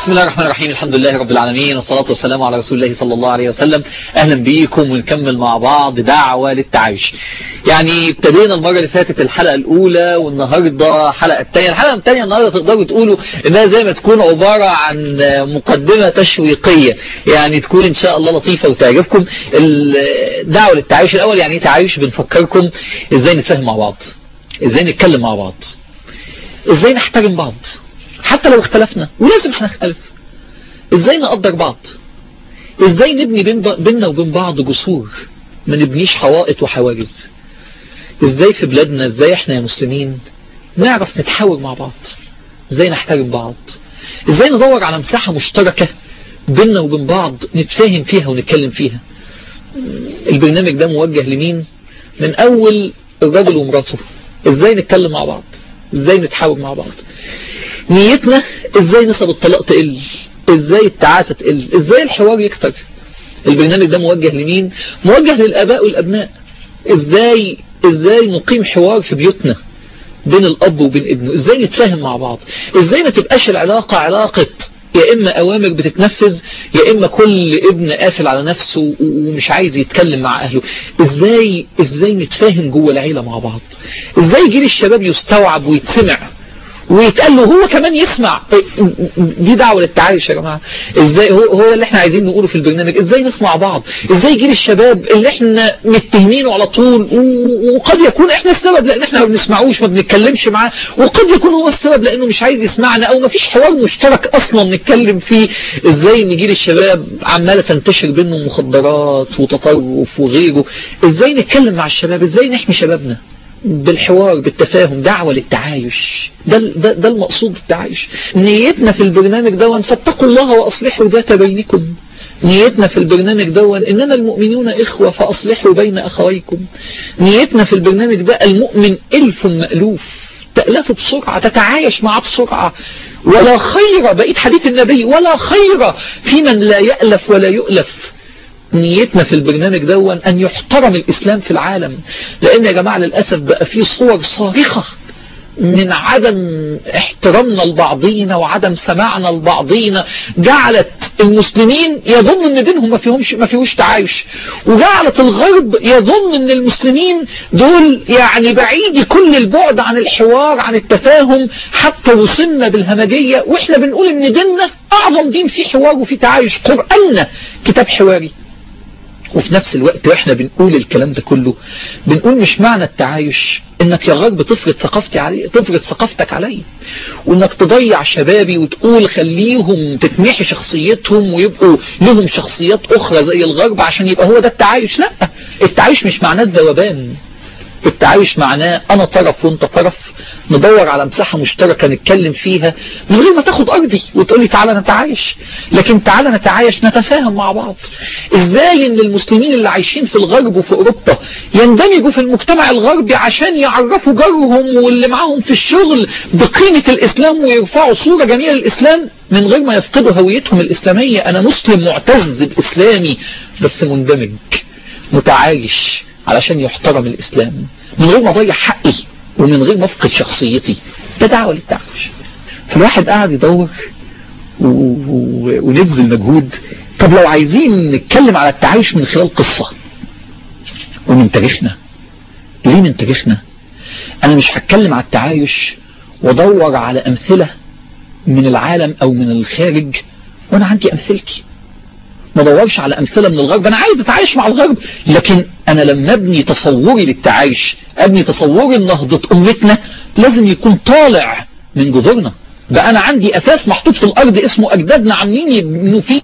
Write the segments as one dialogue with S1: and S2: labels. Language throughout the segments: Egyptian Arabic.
S1: بسم الله الرحمن الرحيم الحمد لله رب العالمين والصلاة والسلام على رسول الله صلى الله عليه وسلم أهلا بيكم ونكمل مع بعض دعوة للتعايش يعني ابتدينا المرة اللي فاتت الحلقة الأولى والنهاردة حلقة الثانية الحلقة الثانية النهاردة تقدروا تقولوا إنها زي ما تكون عبارة عن مقدمة تشويقية يعني تكون إن شاء الله لطيفة وتعجبكم الدعوة للتعايش الأول يعني تعايش بنفكركم إزاي نتفاهم مع بعض إزاي نتكلم مع بعض إزاي نحترم بعض حتى لو اختلفنا ولازم هنختلف ازاي نقدر بعض ازاي نبني بين بيننا وبين بعض جسور ما نبنيش حوائط وحواجز ازاي في بلادنا ازاي احنا يا مسلمين نعرف نتحاور مع بعض ازاي نحترم بعض ازاي ندور على مساحة مشتركة بيننا وبين بعض نتفاهم فيها ونتكلم فيها البرنامج ده موجه لمين من اول الرجل ومراته ازاي نتكلم مع بعض ازاي نتحاور مع بعض نيتنا ازاي نسب الطلاق تقل ازاي التعاسة تقل ازاي الحوار يكتر البرنامج ده موجه لمين موجه للاباء والابناء ازاي ازاي نقيم حوار في بيوتنا بين الاب وبين ابنه ازاي نتفاهم مع بعض ازاي ما تبقاش العلاقة علاقة يا اما اوامر بتتنفذ يا اما كل ابن قافل على نفسه ومش عايز يتكلم مع اهله ازاي ازاي نتفاهم جوه العيلة مع بعض ازاي جيل الشباب يستوعب ويتسمع ويتقال له هو كمان يسمع دي دعوة للتعايش يا جماعة ازاي هو, هو اللي احنا عايزين نقوله في البرنامج ازاي نسمع بعض ازاي جيل الشباب اللي احنا متهمينه على طول وقد يكون احنا السبب لان احنا ما بنسمعوش ما بنتكلمش معاه وقد يكون هو السبب لانه مش عايز يسمعنا او ما فيش حوار مشترك اصلا نتكلم فيه ازاي ان جيل الشباب عمالة تنتشر بينهم مخدرات وتطرف وغيره ازاي نتكلم مع الشباب ازاي نحمي شبابنا بالحوار بالتفاهم دعوة للتعايش ده, ده, ده المقصود بالتعايش نيتنا في البرنامج دون فاتقوا الله وأصلحوا ذات بينكم نيتنا في البرنامج دون إننا المؤمنون إخوة فأصلحوا بين أخويكم نيتنا في البرنامج ده المؤمن ألف مألوف تألف بسرعة تتعايش معه بسرعة ولا خير بقيت حديث النبي ولا خير في من لا يألف ولا يؤلف نيتنا في البرنامج دون أن يحترم الإسلام في العالم لأن يا جماعة للأسف بقى في صور صارخة من عدم احترامنا لبعضينا وعدم سماعنا لبعضينا جعلت المسلمين يظن ان دينهم ما فيهمش ما فيهوش تعايش وجعلت الغرب يظن ان المسلمين دول يعني بعيد كل البعد عن الحوار عن التفاهم حتى وصلنا بالهمجية واحنا بنقول ان ديننا اعظم دين فيه حوار وفيه تعايش قرآننا كتاب حواري وفي نفس الوقت واحنا بنقول الكلام ده كله بنقول مش معنى التعايش انك يا غرب تفرض ثقافتي علي تفرض ثقافتك علي وانك تضيع شبابي وتقول خليهم تتمحي شخصيتهم ويبقوا لهم شخصيات اخرى زي الغرب عشان يبقى هو ده التعايش لا التعايش مش معناه الذوبان التعايش معناه انا طرف وانت طرف ندور على مساحة مشتركة نتكلم فيها من غير ما تاخد ارضي وتقول لي تعالى نتعايش لكن تعالى نتعايش نتفاهم مع بعض ازاي ان المسلمين اللي عايشين في الغرب وفي اوروبا يندمجوا في المجتمع الغربي عشان يعرفوا جارهم واللي معاهم في الشغل بقيمة الاسلام ويرفعوا صورة جميلة للاسلام من غير ما يفقدوا هويتهم الاسلامية انا مسلم معتز باسلامي بس مندمج متعايش علشان يحترم الإسلام من غير ما اضيع حقي ومن غير ما افقد شخصيتي ده دعوة للتعايش فالواحد قاعد يدور ونبذل مجهود طب لو عايزين نتكلم على التعايش من خلال قصة ومن تاريخنا ليه من تاريخنا انا مش هتكلم على التعايش وادور على امثلة من العالم او من الخارج وانا عندي امثلتي ما ادورش على امثله من الغرب انا عايز اتعايش مع الغرب لكن انا لما ابني تصوري للتعايش ابني تصوري لنهضه امتنا لازم يكون طالع من جذورنا ده انا عندي اساس محطوط في الارض اسمه اجدادنا عاملين يبنوا فيه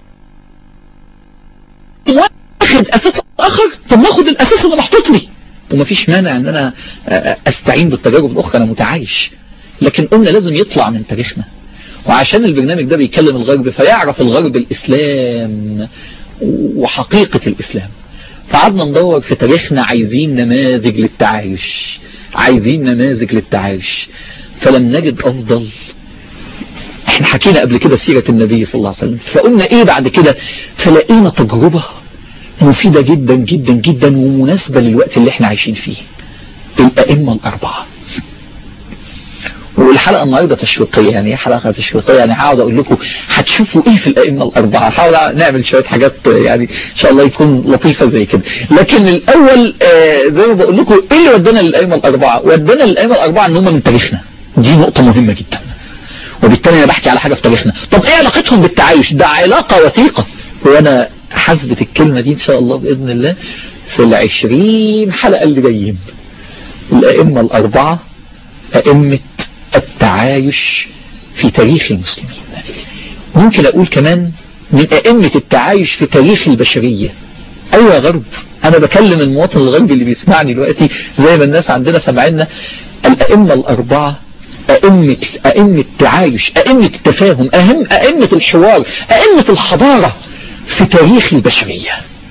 S1: واخد اساس اخر طب ناخد الاساس اللي محطوط لي ومفيش مانع ان انا استعين بالتجارب الاخرى انا متعايش لكن قلنا لازم يطلع من تاريخنا وعشان البرنامج ده بيكلم الغرب فيعرف الغرب الإسلام وحقيقة الإسلام فقعدنا ندور في تاريخنا عايزين نماذج للتعايش عايزين نماذج للتعايش فلم نجد أفضل احنا حكينا قبل كده سيرة النبي صلى الله عليه وسلم فقلنا ايه بعد كده فلقينا تجربة مفيدة جدا جدا جدا ومناسبة للوقت اللي احنا عايشين فيه الأئمة الأربعة والحلقة النهاردة تشويقية يعني ايه حلقة تشويقية يعني هقعد اقول لكم هتشوفوا ايه في الائمة الاربعة هحاول نعمل شوية حاجات يعني ان شاء الله يكون لطيفة زي كده لكن الاول آه زي ما بقول لكم ايه اللي ودانا للائمة الاربعة ودانا للائمة الاربعة ان هم من تاريخنا دي نقطة مهمة جدا وبالتالي انا بحكي على حاجة في تاريخنا طب ايه علاقتهم بالتعايش ده علاقة وثيقة وانا حسبت الكلمة دي ان شاء الله باذن الله في العشرين حلقة اللي جايين الائمة الاربعة ائمة التعايش في تاريخ المسلمين ممكن اقول كمان من ائمة التعايش في تاريخ البشرية ايوه يا غرب انا بكلم المواطن الغربي اللي بيسمعني دلوقتي زي ما الناس عندنا سمعنا الائمة الاربعة أئمة أئمة التعايش أئمة التفاهم أهم أئمة الحوار أئمة الحضارة في تاريخ البشرية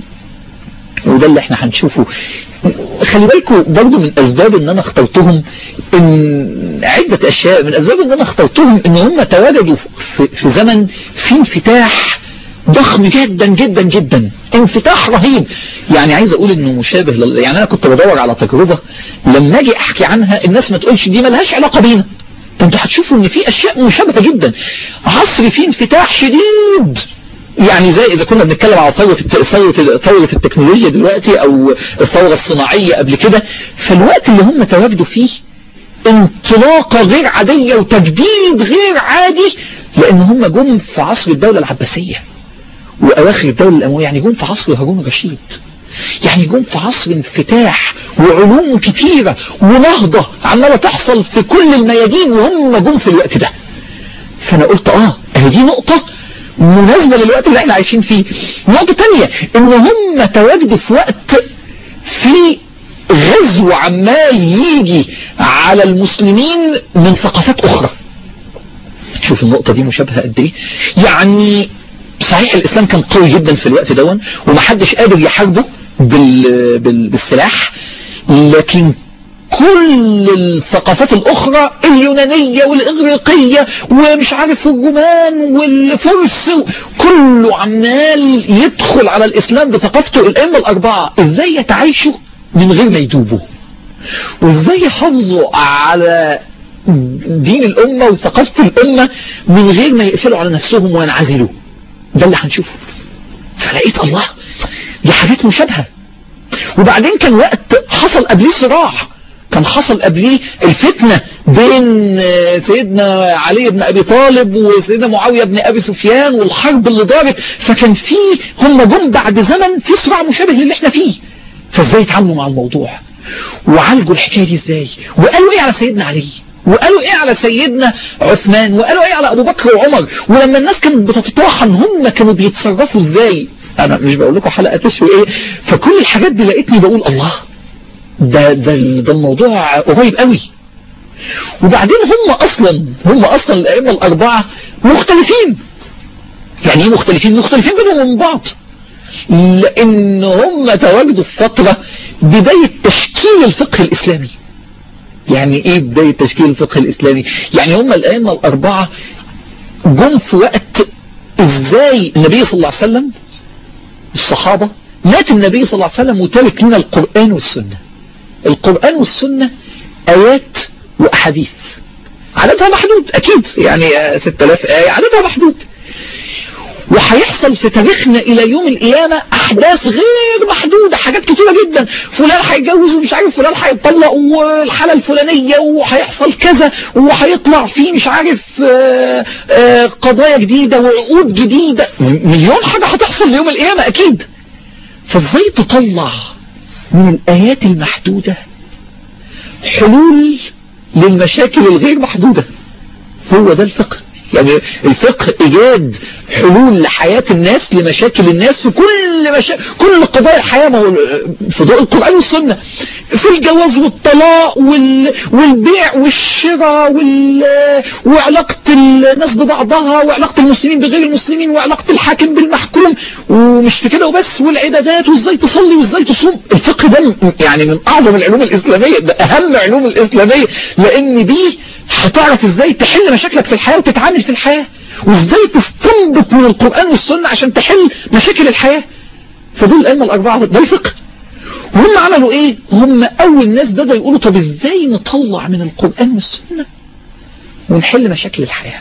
S1: وده اللي احنا هنشوفه خلي بالكم برضو من اسباب ان انا اخترتهم ان عدة اشياء من اسباب ان انا اخترتهم ان هم تواجدوا في, في زمن في انفتاح ضخم جدا جدا جدا انفتاح رهيب يعني عايز اقول انه مشابه لل... يعني انا كنت بدور على تجربة لما اجي احكي عنها الناس ما تقولش دي ملهاش علاقة بينا انتوا هتشوفوا ان في اشياء مشابهة جدا عصر فيه انفتاح شديد يعني زي اذا كنا بنتكلم على ثورة ثورة ثورة التكنولوجيا دلوقتي او الثورة الصناعية قبل كده فالوقت اللي هم تواجدوا فيه انطلاقة غير عادية وتجديد غير عادي لان هم جم في عصر الدولة العباسية واواخر الدولة الاموية يعني جم في عصر هارون الرشيد يعني جم في عصر انفتاح وعلوم كتيرة ونهضة عمالة تحصل في كل الميادين وهم جم في الوقت ده فانا قلت اه اهي دي نقطة مناسبة للوقت اللي احنا عايشين فيه نقطة تانية ان هم تواجدوا في وقت في غزو عمال يجي على المسلمين من ثقافات اخرى شوف النقطة دي مشابهة قد ايه يعني صحيح الاسلام كان قوي جدا في الوقت دون ومحدش قادر يحاربه بال... بال... بالسلاح لكن كل الثقافات الأخرى اليونانية والإغريقية ومش عارف الرومان والفرس كله عمال يدخل على الإسلام بثقافته الأئمة الأربعة إزاي يتعايشوا من غير ما يتوبوا وإزاي يحافظوا على دين الأمة وثقافة الأمة من غير ما يقفلوا على نفسهم وينعزلوا ده اللي هنشوفه فلقيت الله دي حاجات مشابهة وبعدين كان وقت حصل قبليه صراع كان حصل قبليه الفتنة بين سيدنا علي بن أبي طالب وسيدنا معاوية بن أبي سفيان والحرب اللي دارت فكان في هم جم بعد زمن في صراع مشابه للي احنا فيه فازاي يتعاملوا مع الموضوع وعالجوا الحكاية دي ازاي وقالوا ايه على سيدنا علي وقالوا ايه على سيدنا عثمان وقالوا ايه على ابو بكر وعمر ولما الناس كانت بتتطاحن هم كانوا بيتصرفوا ازاي انا مش بقول لكم حلقة تسوي ايه فكل الحاجات دي لقيتني بقول الله ده ده ده الموضوع قريب قوي وبعدين هم اصلا هم اصلا الائمه الاربعه مختلفين يعني ايه مختلفين مختلفين بينهم وبين بعض لان هم تواجدوا في فتره بدايه تشكيل الفقه الاسلامي يعني ايه بدايه تشكيل الفقه الاسلامي يعني هم الائمه الاربعه جم في وقت ازاي النبي صلى الله عليه وسلم الصحابه مات النبي صلى الله عليه وسلم وترك لنا القران والسنه القرآن والسنة آيات وأحاديث عددها محدود أكيد يعني 6000 آية عددها محدود وهيحصل في تاريخنا إلى يوم القيامة أحداث غير محدودة حاجات كتيرة جدا فلان هيتجوز ومش عارف فلان هيطلق والحالة الفلانية وهيحصل كذا وهيطلع فيه مش عارف آآ آآ قضايا جديدة وعقود جديدة مليون حاجة هتحصل ليوم القيامة أكيد فازاي تطلع من الآيات المحدودة حلول للمشاكل الغير محدودة هو ده الفقه يعني الفقه إيجاد حلول لحياة الناس لمشاكل الناس في كل مشا... كل قضايا الحياة ما هو في ضوء القرآن والسنة في الجواز والطلاق وال... والبيع والشراء وال... وعلاقة الناس ببعضها وعلاقة المسلمين بغير المسلمين وعلاقة الحاكم بالمحكوم ومش في كده وبس والعبادات وازاي تصلي وازاي تصوم الفقه ده يعني من أعظم العلوم الإسلامية ده أهم علوم الإسلامية لأن دي هتعرف ازاي تحل مشاكلك في الحياة وتتعامل في الحياة وازاي تستنبط من القرآن والسنة عشان تحل مشاكل الحياة فدول الأئمة الأربعة ده الفقه وهم عملوا ايه هم أول ناس بدأوا يقولوا طب ازاي نطلع من القرآن والسنة ونحل مشاكل الحياة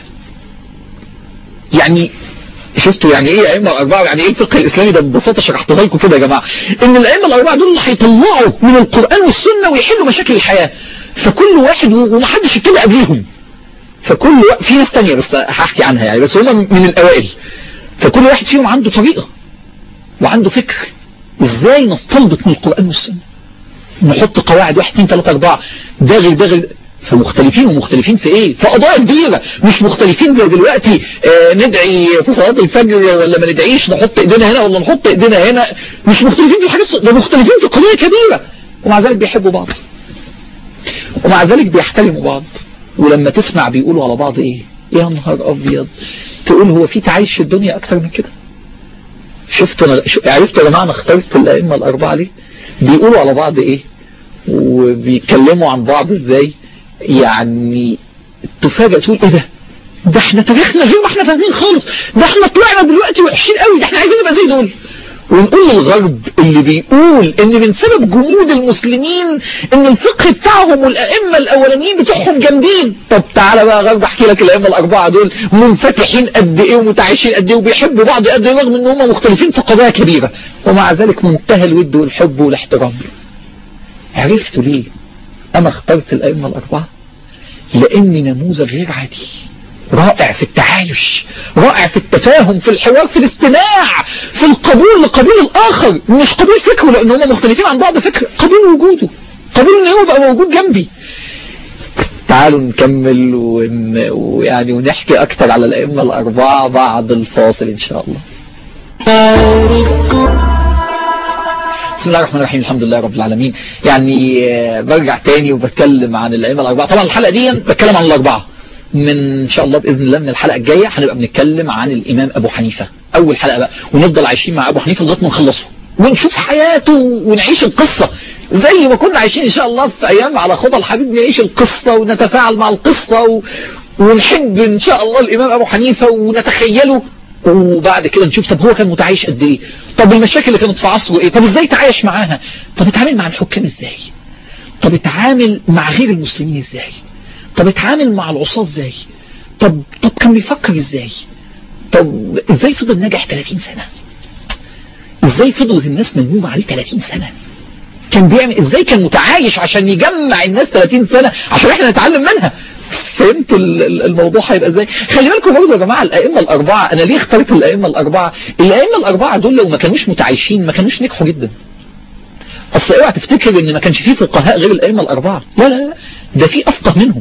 S1: يعني شفتوا يعني ايه ائمه الاربعه يعني ايه الفقه الاسلامي ده ببساطه شرحته لكم كده يا جماعه ان الائمه الاربعه دول اللي هيطلعوا من القران والسنه ويحلوا مشاكل الحياه فكل واحد ومحدش يبتدي قبليهم فكل و... في ناس تانية بس هحكي عنها يعني بس هم من الاوائل فكل واحد فيهم عنده طريقه وعنده فكر ازاي نستنبط من القران والسنه نحط قواعد واحد اثنين ثلاثة أربعة ده غير ده غير فمختلفين ومختلفين في ايه في قضايا كبيرة مش مختلفين زي دلوقتي آه ندعي في صلاة الفجر ولا ما ندعيش نحط ايدينا هنا ولا نحط ايدينا هنا مش مختلفين في حاجات ده مختلفين في قضايا كبيرة ومع ذلك بيحبوا بعض ومع ذلك بيحترموا بعض ولما تسمع بيقولوا على بعض ايه يا نهار ابيض تقول هو في تعايش في الدنيا اكتر من كده شفت انا عرفت يا جماعه انا اخترت الائمه الاربعه ليه بيقولوا على بعض ايه وبيتكلموا عن بعض ازاي يعني تفاجئ تقول ايه ده ده احنا تاريخنا غير ما احنا فاهمين خالص ده احنا طلعنا دلوقتي وحشين قوي ده احنا عايزين نبقى زي دول ونقول للغرب اللي بيقول ان من سبب جمود المسلمين ان الفقه بتاعهم والائمه الاولانيين بتوعهم جامدين طب تعالى بقى غرب احكي لك الائمه الاربعه دول منفتحين قد ايه ومتعايشين قد ايه وبيحبوا بعض قد ايه رغم ان هم مختلفين في قضايا كبيره ومع ذلك منتهى الود والحب والاحترام عرفتوا ليه انا اخترت الائمه الاربعه لاني نموذج غير عادي رائع في التعايش رائع في التفاهم في الحوار في الاستماع في القبول لقبول الآخر مش قبول فكره لأن هم مختلفين عن بعض فكر قبول وجوده قبول ان هو بقى موجود جنبي تعالوا نكمل ون... ويعني ونحكي أكتر على الأئمة الأربعة بعد الفاصل إن شاء الله بسم الله الرحمن الرحيم الحمد لله رب العالمين يعني برجع تاني وبتكلم عن الأئمة الأربعة طبعا الحلقة دي بتكلم عن الأربعة من ان شاء الله باذن الله من الحلقه الجايه هنبقى بنتكلم عن الامام ابو حنيفه اول حلقه بقى ونفضل عايشين مع ابو حنيفه لغايه ما نخلصه ونشوف حياته ونعيش القصه زي ما كنا عايشين ان شاء الله في ايام على خطى الحبيب نعيش القصه ونتفاعل مع القصه و... ونحب ان شاء الله الامام ابو حنيفه ونتخيله وبعد كده نشوف طب هو كان متعايش قد ايه طب المشاكل اللي كانت في عصره ايه طب ازاي تعايش معاها طب اتعامل مع الحكام ازاي طب اتعامل مع غير المسلمين ازاي طب اتعامل مع العصاة ازاي طب طب كان بيفكر ازاي طب ازاي فضل ناجح 30 سنة ازاي فضل الناس ملمومة عليه 30 سنة كان بيعمل ازاي كان متعايش عشان يجمع الناس 30 سنة عشان احنا نتعلم منها فهمت الموضوع هيبقى ازاي خلي بالكم برضه يا جماعه الائمه الاربعه انا ليه اخترت الائمه الاربعه الائمه الاربعه دول لو ما كانوش متعايشين ما كانوش نجحوا جدا اصل اوعى تفتكر ان ما كانش فيه فقهاء غير الائمه الاربعه لا لا لا ده في افقه منهم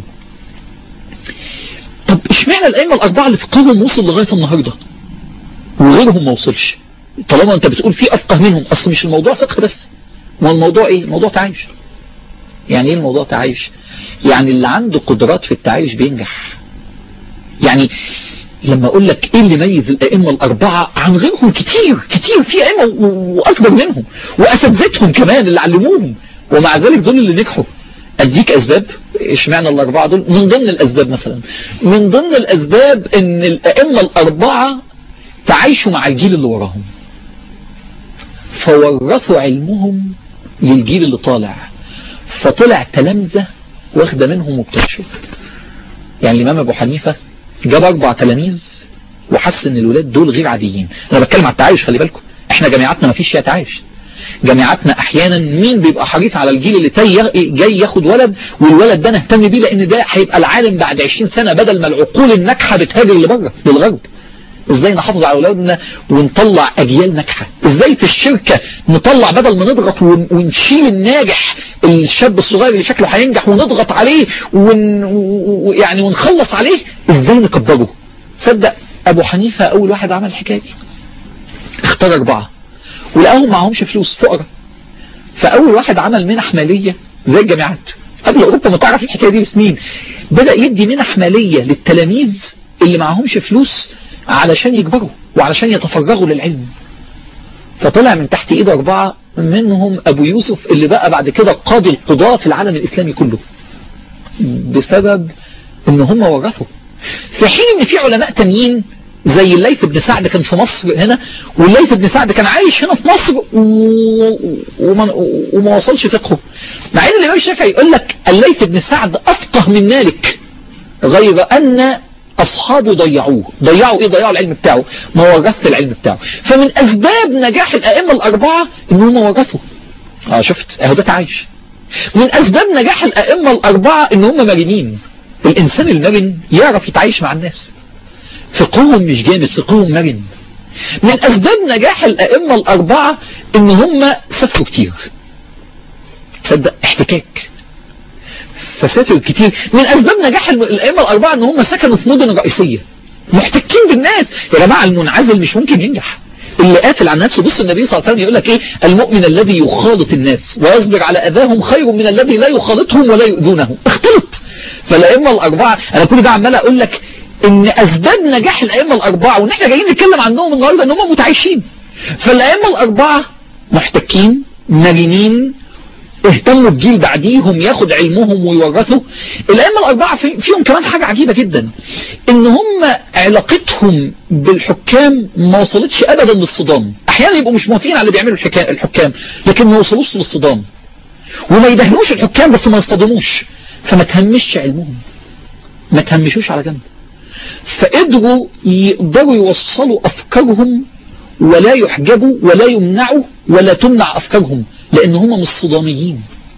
S1: طب اشمعنى الائمه الاربعه اللي فقههم وصل لغايه النهارده وغيرهم ما وصلش طالما انت بتقول في افقه منهم اصل مش الموضوع فقه بس ما الموضوع ايه الموضوع تعايش يعني ايه الموضوع تعايش يعني اللي عنده قدرات في التعايش بينجح يعني لما اقول لك ايه اللي يميز الائمه الاربعه عن غيرهم كتير كتير في ائمه واكبر منهم واساتذتهم كمان اللي علموهم ومع ذلك دول اللي نجحوا اديك اسباب اشمعنى الاربعه دول من ضمن الاسباب مثلا من ضمن الاسباب ان الائمه الاربعه تعايشوا مع الجيل اللي وراهم فورثوا علمهم للجيل اللي طالع فطلع تلامذه واخده منهم وبتنشر يعني الامام ابو حنيفه جاب اربع تلاميذ وحس ان الولاد دول غير عاديين انا بتكلم على التعايش خلي بالكم احنا جامعاتنا ما فيش فيها تعايش جامعاتنا احيانا مين بيبقى حريص على الجيل اللي جاي ياخد ولد والولد ده نهتم بيه لان ده هيبقى العالم بعد 20 سنه بدل ما العقول الناجحه بتهاجر لبره للغرب ازاي نحافظ على اولادنا ونطلع اجيال ناجحه ازاي في الشركه نطلع بدل ما نضغط ونشيل الناجح الشاب الصغير اللي شكله هينجح ونضغط عليه ون... يعني ونخلص عليه ازاي نكبره صدق ابو حنيفه اول واحد عمل الحكايه دي اختار اربعه ولقاهم معهمش فلوس فقراء فاول واحد عمل منح ماليه زي الجامعات قبل اوروبا ما تعرف الحكايه دي بسنين بدا يدي منح ماليه للتلاميذ اللي معهمش فلوس علشان يكبروا وعلشان يتفرغوا للعلم فطلع من تحت ايد اربعه منهم ابو يوسف اللي بقى بعد كده قاضي القضاة في العالم الاسلامي كله بسبب ان هم ورثوا في حين ان في علماء تانيين زي الليث بن سعد كان في مصر هنا والليث بن سعد كان عايش هنا في مصر و... وما... وما وصلش فقهه مع ان الامام الشافعي يقول لك الليث بن سعد افقه من مالك غير أن أصحابه ضيعوه ضيعوا إيه ضيعوا العلم بتاعه ما ورثت العلم بتاعه فمن أسباب نجاح الأئمة الأربعة إن هم ورثوا اه شفت اهو ده تعايش من أسباب نجاح الأئمة الأربعة إن هم مرنين الإنسان المرن يعرف يتعايش مع الناس فقههم مش جامد فقههم مرن من أسباب نجاح الأئمة الأربعة إن هم سافروا كتير تصدق احتكاك فسافر كتير من أسباب نجاح الأئمة الأربعة إن هم سكنوا في مدن رئيسية محتكين بالناس يا جماعة المنعزل مش ممكن ينجح اللي قافل عن نفسه بص النبي صلى الله عليه وسلم يقول لك ايه المؤمن الذي يخالط الناس ويصبر على اذاهم خير من الذي لا يخالطهم ولا يؤذونه اختلط فالائمه الاربعه انا كل ده عمال اقول لك ان اسباب نجاح الائمه الاربعه وان احنا جايين نتكلم عنهم النهارده ان هم متعايشين فالائمه الاربعه محتكين مرنين اهتموا بجيل بعديهم ياخد علمهم ويورثوا الائمه الاربعه في فيهم كمان حاجه عجيبه جدا ان هم علاقتهم بالحكام ما وصلتش ابدا للصدام احيانا يبقوا مش موافقين على اللي بيعملوا الحكام لكن ما وصلوش للصدام وما يدهنوش الحكام بس ما يصطدموش فما تهمش علمهم ما تهمشوش على جنب فقدروا يقدروا يوصلوا افكارهم ولا يحجبوا ولا يمنعوا ولا تمنع افكارهم لان هم مش صداميين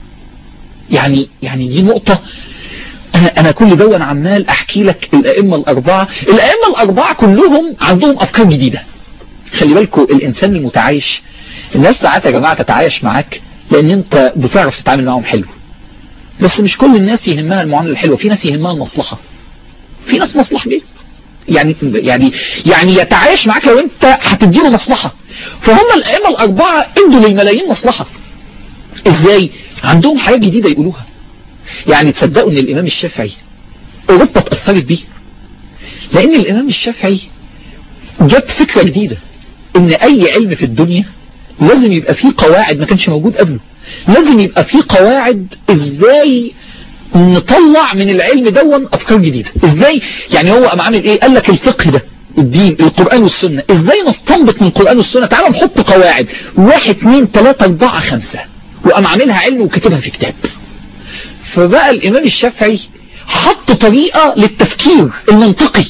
S1: يعني يعني دي نقطة انا انا كل ده انا عمال احكي لك الائمة الاربعة الائمة الاربعة كلهم عندهم افكار جديدة خلي بالكم الانسان المتعايش الناس ساعات يا جماعة تتعايش معاك لان انت بتعرف تتعامل معاهم حلو بس مش كل الناس يهمها المعاملة الحلوة في ناس يهمها المصلحة في ناس مصلحة بيه يعني يعني يعني يتعايش معاك لو انت هتديله مصلحة فهم الائمة الاربعة ادوا للملايين مصلحة ازاي عندهم حاجات جديدة يقولوها يعني تصدقوا ان الامام الشافعي اوروبا اتأثرت بيه لان الامام الشافعي جاب فكرة جديدة ان اي علم في الدنيا لازم يبقى فيه قواعد ما كانش موجود قبله لازم يبقى فيه قواعد ازاي نطلع من العلم دون افكار جديدة ازاي يعني هو قام عامل ايه قال لك الفقه ده الدين القرآن والسنة ازاي نستنبط من القرآن والسنة تعالوا نحط قواعد واحد اثنين ثلاثة اربعة خمسة وقام عاملها علم وكتبها في كتاب فبقى الامام الشافعي حط طريقة للتفكير المنطقي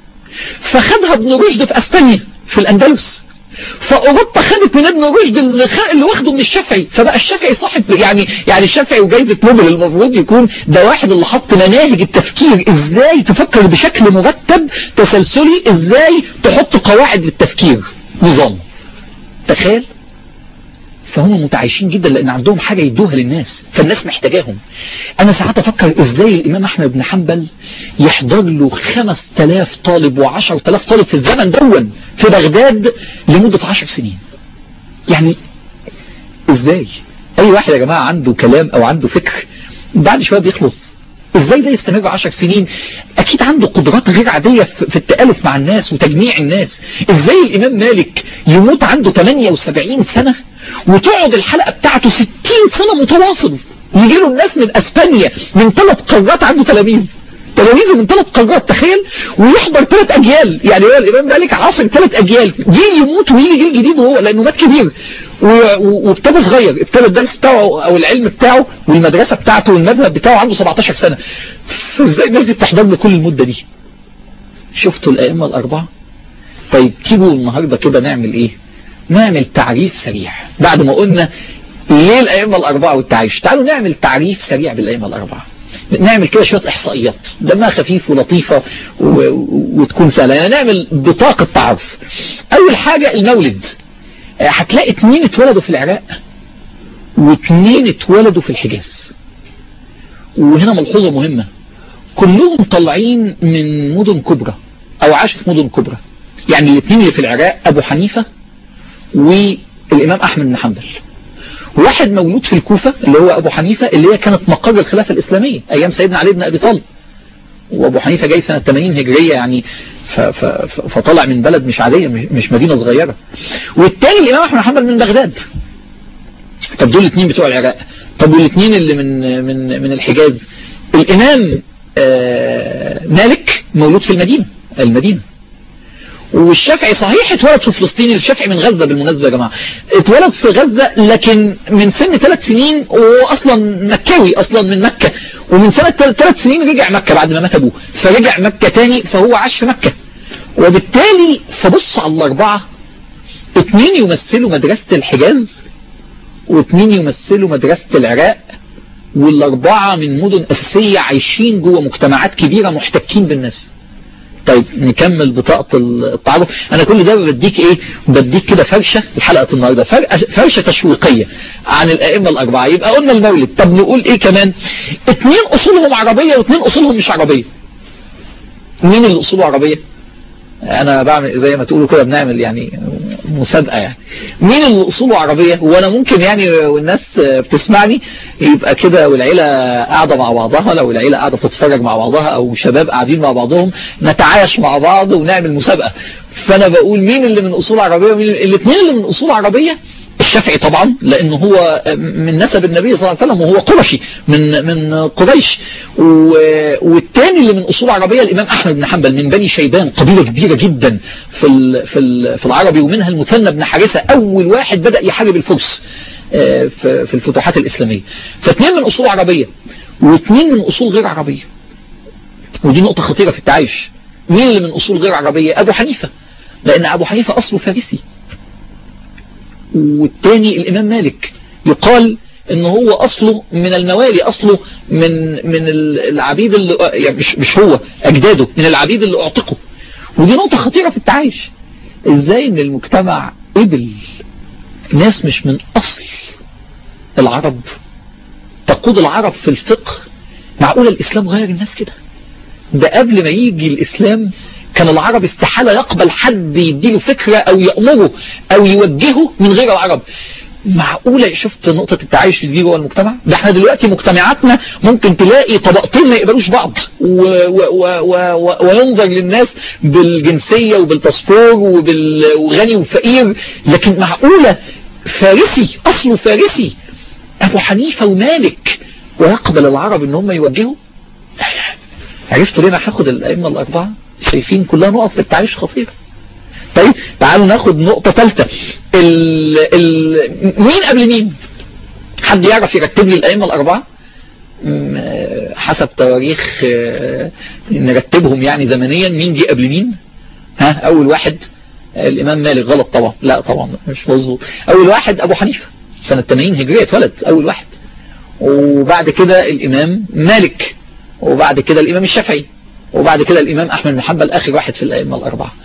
S1: فخدها ابن رشد في اسبانيا في الاندلس فاوروبا خدت من ابن رشد اللي, اللي واخده من الشافعي فبقى الشافعي صاحب يعني يعني الشافعي وجايزه نوبل المفروض يكون ده واحد اللي حط مناهج التفكير ازاي تفكر بشكل مرتب تسلسلي ازاي تحط قواعد للتفكير نظام تخيل فهم متعايشين جدا لان عندهم حاجة يدوها للناس فالناس محتاجاهم انا ساعات افكر ازاي الامام احمد بن حنبل يحضر له خمس تلاف طالب وعشر تلاف طالب في الزمن دون في بغداد لمدة عشر سنين يعني ازاي اي واحد يا جماعة عنده كلام او عنده فكر بعد شوية بيخلص ازاي ده يستمر عشر سنين اكيد عنده قدرات غير عادية في التألف مع الناس وتجميع الناس ازاي الامام مالك يموت عنده 78 سنة وتقعد الحلقة بتاعته 60 سنة متواصل يجي له الناس من اسبانيا من ثلاث قارات عنده تلاميذ تلاميذه من ثلاث قارات تخيل ويحضر ثلاث اجيال يعني هو الامام مالك عاصر ثلاث اجيال جيل يموت ويجي جيل جديد وهو لانه مات كبير وابتدى صغير ابتدى الدرس بتاعه او العلم بتاعه والمدرسة بتاعته والمذهب بتاعه عنده 17 سنة فازاي الناس دي بتحضر له كل المدة دي شفتوا الائمة الاربعة طيب تيجوا النهاردة كده نعمل ايه نعمل تعريف سريع بعد ما قلنا ليه الائمة الاربعة والتعايش تعالوا نعمل تعريف سريع بالائمة الاربعة نعمل كده شوية احصائيات دمها خفيف ولطيفة وتكون سهلة يعني نعمل بطاقة تعرف اول حاجة المولد هتلاقي اتنين اتولدوا في العراق واتنين اتولدوا في الحجاز وهنا ملحوظة مهمة كلهم طالعين من مدن كبرى او عاشوا في مدن كبرى يعني الاثنين اللي في العراق ابو حنيفة والامام احمد بن حنبل واحد مولود في الكوفة اللي هو ابو حنيفة اللي هي كانت مقر الخلافة الاسلامية ايام سيدنا علي بن ابي طالب وابو حنيفة جاي سنة 80 هجرية يعني فطلع من بلد مش عادية مش مدينة صغيرة والتاني الامام احمد بن حنبل من بغداد طب دول الاثنين بتوع العراق طب والاثنين اللي من من من الحجاز الامام مالك مولود في المدينة المدينة والشافعي صحيح اتولد في فلسطين الشافعي من غزة بالمناسبة يا جماعة اتولد في غزة لكن من سن ثلاث سنين واصلا مكاوي اصلا من مكة ومن سنة ثلاث سنين رجع مكة بعد ما مات أبوه فرجع مكة تاني فهو عاش في مكة وبالتالي فبص على الأربعة اثنين يمثلوا مدرسة الحجاز واثنين يمثلوا مدرسة العراق والأربعة من مدن أساسية عايشين جوه مجتمعات كبيرة محتكين بالناس طيب نكمل بطاقة التعرف انا كل ده بديك ايه بديك كده فرشة الحلقة النهاردة فرشة تشويقية عن الائمة الاربعة يبقى قلنا المولد طب نقول ايه كمان اتنين اصولهم عربية واتنين اصولهم مش عربية مين اللي اصوله عربية انا بعمل زي ما تقولوا كده بنعمل يعني مسابقة يعني مين اللي اصوله عربية وانا ممكن يعني والناس بتسمعني يبقى كده والعيلة قاعدة مع بعضها لو العيلة قاعدة تتفرج مع بعضها او شباب قاعدين مع بعضهم نتعايش مع بعض ونعمل مسابقة فانا بقول مين اللي من اصول عربية ومين الاثنين اللي من اصول عربية الشافعي طبعا لانه هو من نسب النبي صلى الله عليه وسلم وهو قرشي من من قريش والثاني اللي من اصول عربيه الامام احمد بن حنبل من بني شيبان قبيله كبيره جدا في في في العربي ومنها المثنى بن حارثه اول واحد بدا يحارب الفرس في الفتوحات الاسلاميه فاثنين من اصول عربيه واثنين من اصول غير عربيه ودي نقطه خطيره في التعايش مين اللي من اصول غير عربيه ابو حنيفه لان ابو حنيفه اصله فارسي والتاني الإمام مالك يقال ان هو اصله من الموالي اصله من من العبيد اللي يعني مش مش هو اجداده من العبيد اللي اعتقوا ودي نقطة خطيرة في التعايش ازاي ان المجتمع قبل ناس مش من اصل العرب تقود العرب في الفقه معقولة الاسلام غير الناس كده ده قبل ما يجي الاسلام كان العرب استحالة يقبل حد يديله فكرة او يأمره او يوجهه من غير العرب معقولة شفت نقطة التعايش دي جوه المجتمع ده احنا دلوقتي مجتمعاتنا ممكن تلاقي طبقتين ما يقبلوش بعض و و و وينظر للناس بالجنسية وبالباسبور وغني وفقير لكن معقولة فارسي اصله فارسي ابو حنيفة ومالك ويقبل العرب ان هم يوجهوا عرفتوا ليه انا هاخد الائمه الاربعه شايفين كلها نقط في التعايش خطيره طيب تعالوا ناخد نقطة ثالثة ال... ال... مين قبل مين حد يعرف يرتب لي الأئمة الأربعة حسب تواريخ نرتبهم يعني زمنيا مين جه قبل مين ها أول واحد الإمام مالك غلط طبعا لا طبعا مش مظبوط أول واحد أبو حنيفة سنة 80 هجرية اتولد أول واحد وبعد كده الإمام مالك وبعد كده الإمام الشافعي وبعد كده الإمام أحمد بن حنبل آخر واحد في الأئمة الأربعة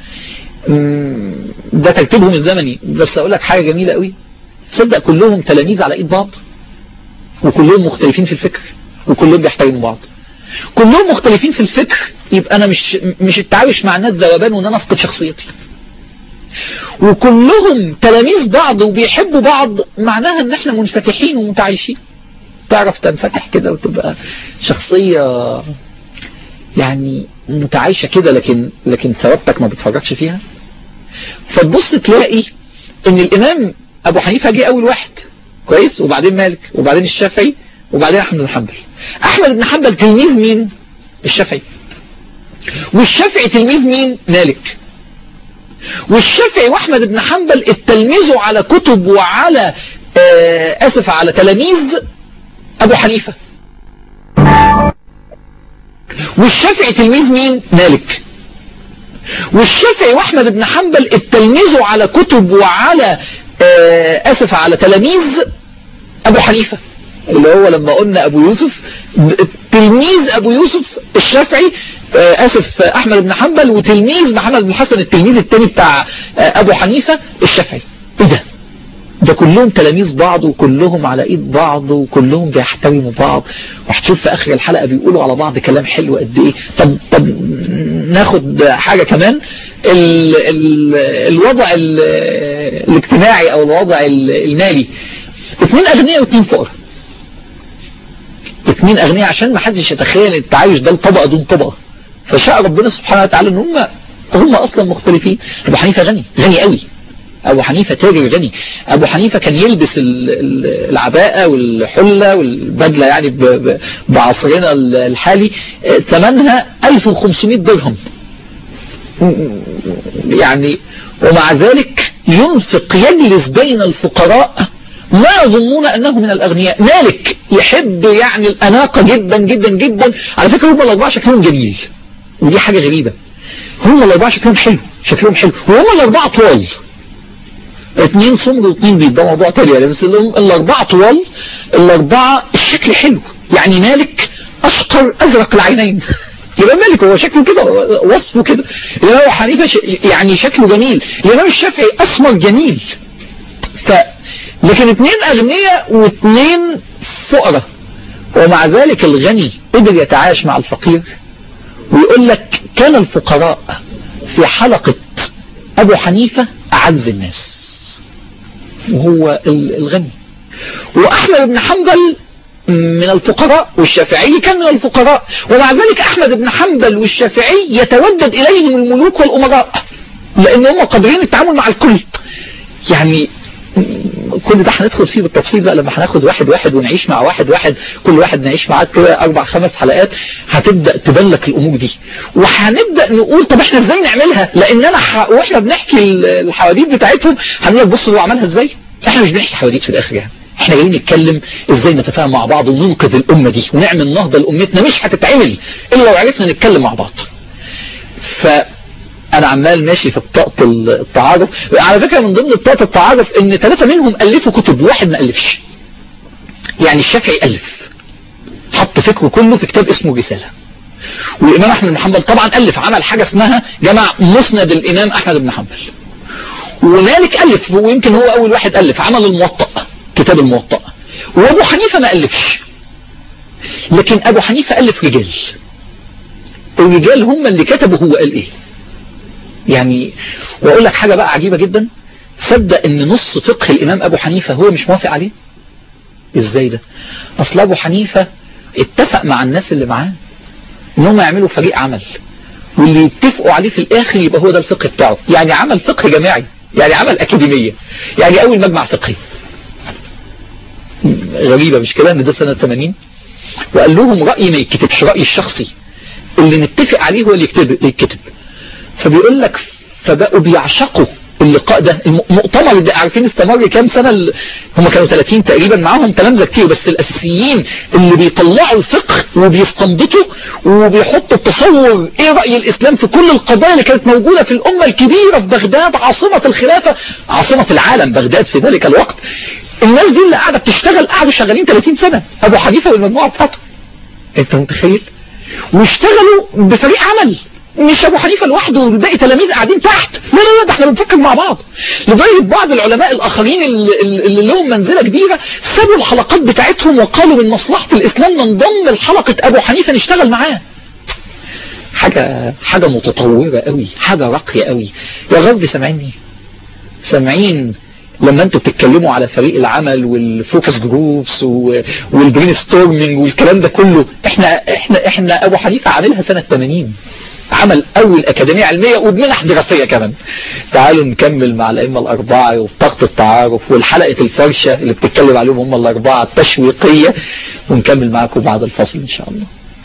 S1: ده ترتيبهم الزمني بس أقول لك حاجة جميلة قوي تصدق كلهم تلاميذ على إيد بعض وكلهم مختلفين في الفكر وكلهم بيحترموا بعض كلهم مختلفين في الفكر يبقى أنا مش مش التعايش مع الناس ذوبان وإن أنا أفقد شخصيتي وكلهم تلاميذ بعض وبيحبوا بعض معناها ان احنا منفتحين ومتعايشين تعرف تنفتح كده وتبقى شخصية يعني متعايشة كده لكن لكن ثوابتك ما بتفرجش فيها فتبص تلاقي ان الامام ابو حنيفة جه اول واحد كويس وبعدين مالك وبعدين الشافعي وبعدين احمد بن حنبل احمد بن حنبل تلميذ مين الشافعي والشافعي تلميذ مين مالك والشافعي واحمد بن حنبل اتلمذوا على كتب وعلى آه اسف على تلاميذ ابو حنيفة والشافعي تلميذ مين مالك والشافعي واحمد بن حنبل اتلمذوا على كتب وعلى آه اسف على تلاميذ ابو حنيفة اللي هو لما قلنا ابو يوسف تلميذ ابو يوسف الشافعي آه اسف احمد بن حنبل وتلميذ محمد بن الحسن التلميذ الثاني بتاع آه ابو حنيفة الشافعي ايه ده ده كلهم تلاميذ بعض وكلهم على ايد بعض وكلهم بيحترموا بعض وهتشوف في اخر الحلقة بيقولوا على بعض كلام حلو قد ايه طب طب ناخد حاجة كمان ال ال الوضع ال الاجتماعي او الوضع المالي اثنين اغنياء واثنين فقراء اثنين اغنياء عشان ما حدش يتخيل التعايش ده الطبقة دون طبقة فشاء ربنا سبحانه وتعالى ان هم هم اصلا مختلفين ابو حنيفة غني غني قوي ابو حنيفة تاجر غني ابو حنيفة كان يلبس العباءة والحلة والبدلة يعني بعصرنا الحالي ثمنها 1500 درهم يعني ومع ذلك ينفق يجلس بين الفقراء ما يظنون أنه من الأغنياء مالك يحب يعني الأناقة جدا جدا جدا على فكرة هم الأربعة شكلهم جميل ودي حاجة غريبة هم الأربعة شكلهم حلو شكلهم حلو وهم الأربعة طوال اثنين سمر واثنين بيض ده موضوع تاني يعني بس الأربعة طوال الأربعة الشكل حلو يعني مالك أشقر أزرق العينين يبقى مالك هو شكله كده وصفه كده الإمام حنيفة يعني شكله جميل الإمام الشافعي أسمر جميل ف لكن اثنين أغنياء واثنين فقراء ومع ذلك الغني قدر يتعايش مع الفقير ويقول لك كان الفقراء في حلقة أبو حنيفة أعز الناس وهو الغني وأحمد بن حنبل من الفقراء والشافعي كان من الفقراء ومع ذلك أحمد بن حنبل والشافعي يتودد إليهم الملوك والأمراء لأن هم قادرين التعامل مع الكل يعني كل ده هندخل فيه بالتفصيل بقى لما هناخد واحد واحد ونعيش مع واحد واحد كل واحد نعيش معاه كده اربع خمس حلقات هتبدا تبان لك الامور دي وهنبدا نقول طب احنا ازاي نعملها لان انا ح... واحنا بنحكي الحواديت بتاعتهم هنقول لك بص هو عملها ازاي احنا مش بنحكي حواديت في الاخر يعني احنا جايين نتكلم ازاي نتفاهم مع بعض وننقذ الامه دي ونعمل نهضه لامتنا مش هتتعمل الا لو عرفنا نتكلم مع بعض ف انا عمال ماشي في بطاقة التعارف على فكرة من ضمن بطاقة التعارف ان ثلاثة منهم الفوا كتب واحد ما الفش يعني الشافعي الف حط فكره كله في كتاب اسمه رسالة والامام احمد بن حنبل طبعا الف عمل حاجة اسمها جمع مسند الامام احمد بن حنبل ومالك الف ويمكن هو اول واحد الف عمل الموطأ كتاب الموطأ وابو حنيفة ما الفش لكن ابو حنيفة الف رجال الرجال هم اللي كتبوا هو قال ايه يعني واقول لك حاجة بقى عجيبة جدا صدق ان نص فقه الامام ابو حنيفة هو مش موافق عليه ازاي ده اصل ابو حنيفة اتفق مع الناس اللي معاه انهم يعملوا فريق عمل واللي يتفقوا عليه في الاخر يبقى هو ده الفقه بتاعه يعني عمل فقه جماعي يعني عمل اكاديمية يعني اول مجمع فقهي غريبة مش كده ان ده سنة 80 وقال لهم رأيي ما يتكتبش رأيي الشخصي اللي نتفق عليه هو اللي يكتب, يكتب فبيقول لك فبقوا بيعشقوا اللقاء ده المؤتمر ده عارفين استمر كام سنة ال... هم كانوا 30 تقريبا معاهم تلامذة كتير بس الأساسيين اللي بيطلعوا الفقه وبيستنبطوا وبيحطوا التصور ايه رأي الإسلام في كل القضايا اللي كانت موجودة في الأمة الكبيرة في بغداد عاصمة الخلافة عاصمة العالم بغداد في ذلك الوقت الناس دي اللي قاعدة بتشتغل قعدوا شغالين 30 سنة أبو حنيفة والمجموعة بتاعته انت متخيل واشتغلوا بفريق عمل مش ابو حنيفه لوحده والباقي تلاميذ قاعدين تحت لا لا لا ده احنا بنفكر مع بعض لدرجه بعض العلماء الاخرين اللي, اللي لهم منزله كبيره سابوا الحلقات بتاعتهم وقالوا من مصلحه الاسلام ننضم لحلقه ابو حنيفه نشتغل معاه حاجه حاجه متطوره قوي حاجه راقيه قوي يا رب سامعيني سامعين لما انتوا بتتكلموا على فريق العمل والفوكس جروبس والبرين ستورمنج والكلام ده كله احنا احنا احنا ابو حنيفه عاملها سنه 80 عمل أول أكاديمية علمية وبمنح دراسية كمان تعالوا نكمل مع الأئمة الأربعة وبطاقة التعارف والحلقة الفرشة اللي بتتكلم عليهم هم الأربعة التشويقية ونكمل معاكم بعد الفصل إن شاء الله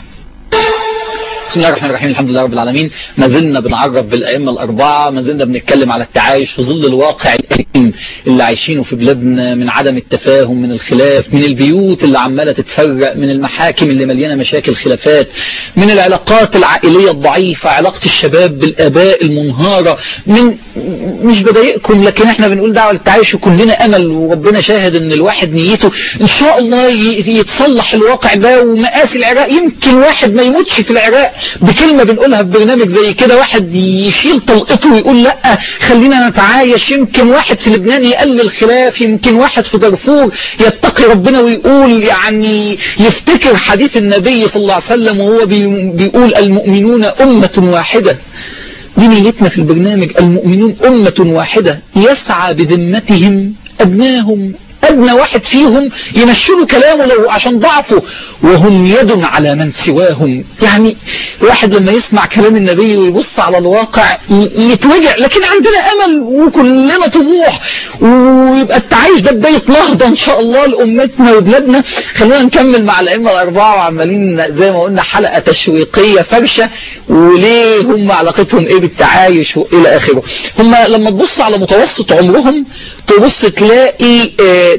S1: بسم الله الرحمن الرحيم الحمد لله رب العالمين ما زلنا بنعرف بالأئمة الأربعة ما زلنا بنتكلم على التعايش في ظل الواقع الأليم اللي عايشينه في بلادنا من عدم التفاهم من الخلاف من البيوت اللي عمالة تتفرق من المحاكم اللي مليانة مشاكل خلافات من العلاقات العائلية الضعيفة علاقة الشباب بالآباء المنهارة من مش بضايقكم لكن احنا بنقول دعوة للتعايش وكلنا أمل وربنا شاهد ان الواحد نيته ان شاء الله يتصلح الواقع ده ومآسي العراق يمكن واحد ما يموتش في العراق بكلمة بنقولها في برنامج زي كده واحد يشيل طلقته ويقول لا خلينا نتعايش يمكن واحد في لبنان يقلل خلاف يمكن واحد في دارفور يتقي ربنا ويقول يعني يفتكر حديث النبي صلى الله عليه وسلم وهو بيقول المؤمنون أمة واحدة دي نيتنا في البرنامج المؤمنون أمة واحدة يسعى بذمتهم أبناهم أدنى واحد فيهم يمشوا كلامه لو عشان ضعفه وهم يد على من سواهم يعني الواحد لما يسمع كلام النبي ويبص على الواقع يتوجع لكن عندنا أمل وكلنا طموح ويبقى التعايش ده بداية نهضة إن شاء الله لأمتنا وبلادنا خلونا نكمل مع الأئمة الأربعة وعمالين زي ما قلنا حلقة تشويقية فرشة وليه هم علاقتهم إيه بالتعايش وإلى آخره هم لما تبص على متوسط عمرهم تبص تلاقي آه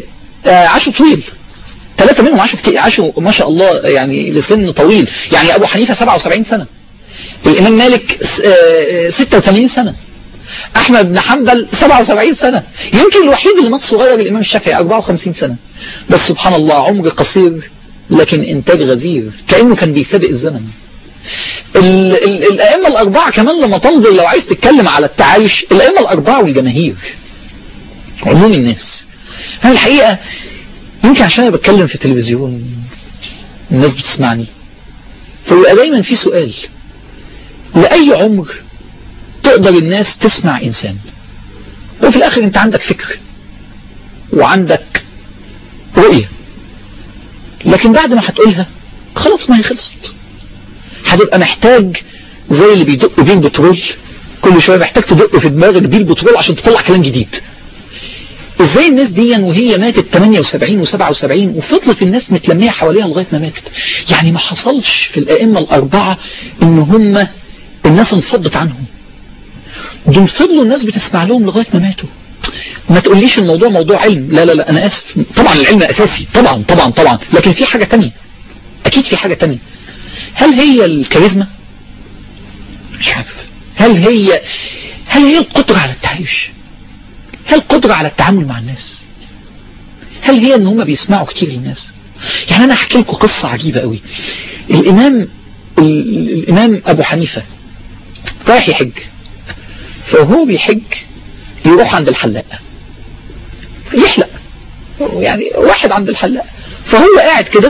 S1: عاشوا طويل ثلاثة منهم عاشوا كتير عاشوا ما شاء الله يعني لسن طويل يعني أبو حنيفة 77 سنة الإمام مالك 86 سنة أحمد بن حنبل 77 سنة يمكن الوحيد اللي مات صغير الإمام الشافعي 54 سنة بس سبحان الله عمر قصير لكن إنتاج غزير كأنه كان بيسابق الزمن ال ال الأئمة الأربعة كمان لما تنظر لو عايز تتكلم على التعايش الأئمة الأربعة والجماهير عموم الناس أنا الحقيقة يمكن عشان أنا بتكلم في التلفزيون الناس بتسمعني فبيبقى دايما في سؤال لأي عمر تقدر الناس تسمع إنسان وفي الآخر أنت عندك فكر وعندك رؤية لكن بعد ما هتقولها خلاص ما هي خلصت هتبقى محتاج زي اللي بيدق بيه البترول كل شوية محتاج تدق في دماغك بيه البترول عشان تطلع كلام جديد ازاي الناس دي وهي ماتت 78 و77 وفضلت الناس متلمية حواليها لغاية ما ماتت يعني ما حصلش في الائمة الاربعة ان هم الناس انفضت عنهم دول فضلوا الناس بتسمع لهم لغاية ما ماتوا ما تقوليش الموضوع موضوع علم لا لا لا انا اسف طبعا العلم اساسي طبعا طبعا طبعا لكن في حاجة تانية اكيد في حاجة تانية هل هي الكاريزما مش عارف هل هي هل هي القدرة على التعايش هل القدرة على التعامل مع الناس هل هي ان هم بيسمعوا كتير للناس يعني انا احكي لكم قصة عجيبة قوي الامام الامام ابو حنيفة رايح يحج فهو بيحج يروح عند الحلاق يحلق يعني واحد عند الحلاق فهو قاعد كده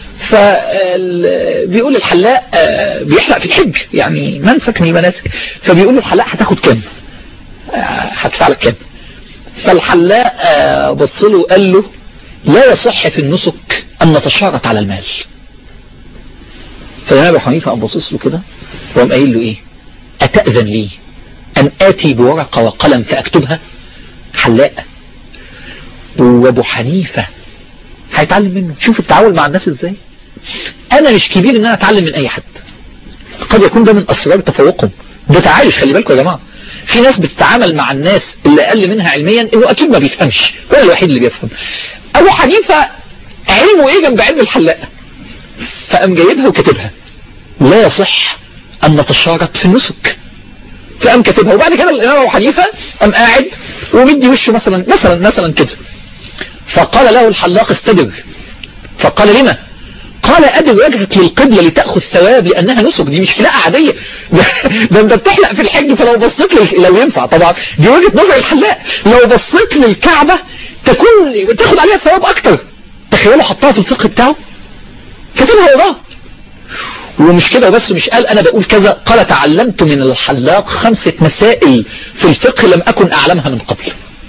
S1: فبيقول الحلاق بيحلق في الحج يعني منسك من المناسك فبيقول الحلاق هتاخد كام هدفع لك كام فالحلاق بص له وقال له لا يصح في النسك أن نتشارط على المال فالإمام أبو حنيفة قام باصص له كده وقام قايل له إيه أتأذن لي أن آتي بورقة وقلم فأكتبها حلاق وأبو حنيفة هيتعلم منه شوف التعامل مع الناس إزاي أنا مش كبير إن أنا أتعلم من أي حد قد يكون ده من أسرار تفوقهم ده تعايش خلي بالكم يا جماعة في ناس بتتعامل مع الناس اللي أقل منها علميا إنه أكيد ما بيفهمش هو الوحيد اللي بيفهم أبو حنيفة علمه إيه جنب علم الحلاق فقام جايبها وكاتبها لا يصح أن نتشارك في النسك فقام كاتبها وبعد كده الإمام أبو حنيفة قام قاعد ومدي وشه مثلا مثلا مثلا كده فقال له الحلاق استدر فقال لما قال أدر وجهك للقبلة لتأخذ ثواب لأنها نسك دي مش حلاقة عادية ده, ده انت بتحلق في الحج فلو بصيت لل... لو ينفع طبعا دي وجهة نظر الحلاق لو بصيت للكعبة تكون تاخد عليها ثواب أكتر تخيلوا حطها في الفقه بتاعه كتبها وراه ومش كده بس مش قال أنا بقول كذا قال تعلمت من الحلاق خمسة مسائل في الفقه لم أكن أعلمها من قبل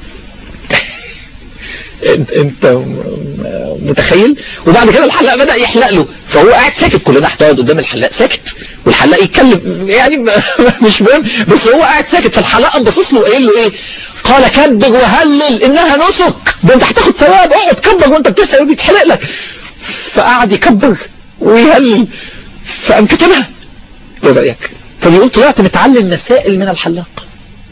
S1: انت متخيل وبعد كده الحلاق بدأ يحلق له فهو قاعد ساكت كلنا هتقعد قدام الحلاق ساكت والحلاق يتكلم يعني مش مهم بس هو قاعد ساكت فالحلاق قام باصص له وقايل له ايه قال كبر وهلل انها نسك ده انت هتاخد ثواب اقعد كبر وانت بتسال وبيتحلق لك فقعد يكبر ويهلل فقام كتبها ايه رايك فبيقول طلعت متعلم مسائل من الحلاق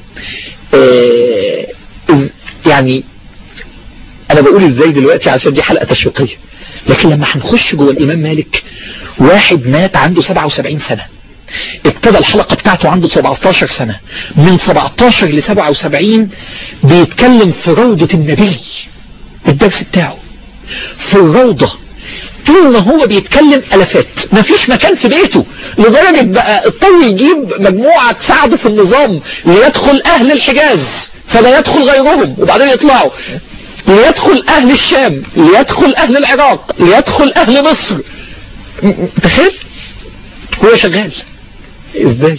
S1: اه يعني انا بقول ازاي دلوقتي عشان دي حلقة تشويقية لكن لما هنخش جوه الامام مالك واحد مات عنده 77 سنة ابتدى الحلقة بتاعته عنده 17 سنة من 17 ل 77 بيتكلم في روضة النبي الدرس بتاعه في الروضة طول ما هو بيتكلم ألفات مفيش مكان في بيته لدرجة بقى اضطر يجيب مجموعة تساعده في النظام ليدخل أهل الحجاز فلا يدخل غيرهم وبعدين يطلعوا ليدخل أهل الشام ليدخل أهل العراق ليدخل أهل مصر تخيل هو شغال ازاي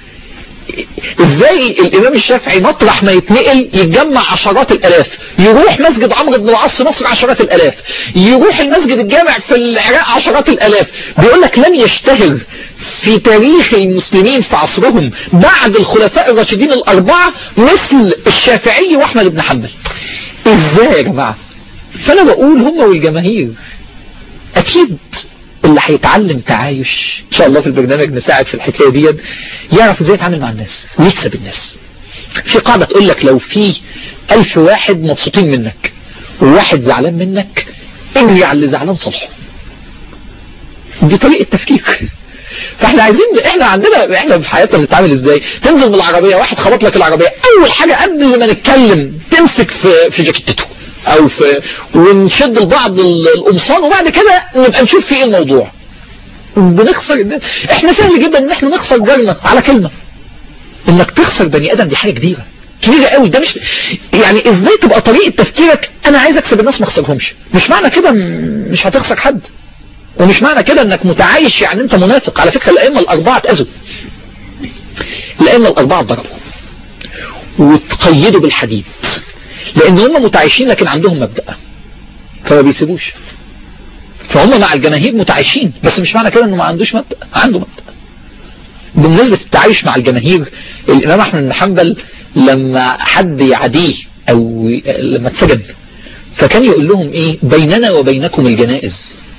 S1: ازاي الامام الشافعي مطرح ما يتنقل يتجمع عشرات الالاف يروح مسجد عمرو بن العاص في مصر عشرات الالاف يروح المسجد الجامع في العراق عشرات الالاف بيقول لك لم يشتهر في تاريخ المسلمين في عصرهم بعد الخلفاء الراشدين الاربعه مثل الشافعي واحمد بن حنبل ازاي يا جماعه فانا بقول هم والجماهير اكيد اللي هيتعلم تعايش ان شاء الله في البرنامج نساعد في الحكايه ديت يعرف ازاي يتعامل مع الناس ويكسب الناس في قاعده تقول لك لو في ألف واحد مبسوطين منك وواحد زعلان منك اجري على اللي زعلان صالحه دي طريقة تفكير فاحنا عايزين احنا عندنا احنا في حياتنا بنتعامل ازاي تنزل من العربية واحد خبط لك العربية اول حاجة قبل ما نتكلم تمسك في في جاكيتته او في ونشد لبعض القمصان وبعد كده نبقى نشوف في ايه الموضوع بنخسر احنا سهل جدا ان احنا نخسر جارنا على كلمة انك تخسر بني ادم دي حاجة كبيرة كبيرة قوي ده مش يعني ازاي تبقى طريقة تفكيرك انا عايز اكسب الناس ما اخسرهمش مش معنى كده مش هتخسر حد ومش معنى كده انك متعايش يعني انت منافق على فكرة الائمة الاربعة اتأذوا الائمة الاربعة اتضربوا وتقيدوا بالحديد لان هم متعايشين لكن عندهم مبدأ فما بيسيبوش فهم مع الجماهير متعايشين بس مش معنى كده انه ما عندوش مبدأ عنده مبدأ بالنسبة للتعايش مع الجماهير الامام احمد بن حنبل لما حد يعديه او لما اتسجن فكان يقول لهم ايه بيننا وبينكم الجنائز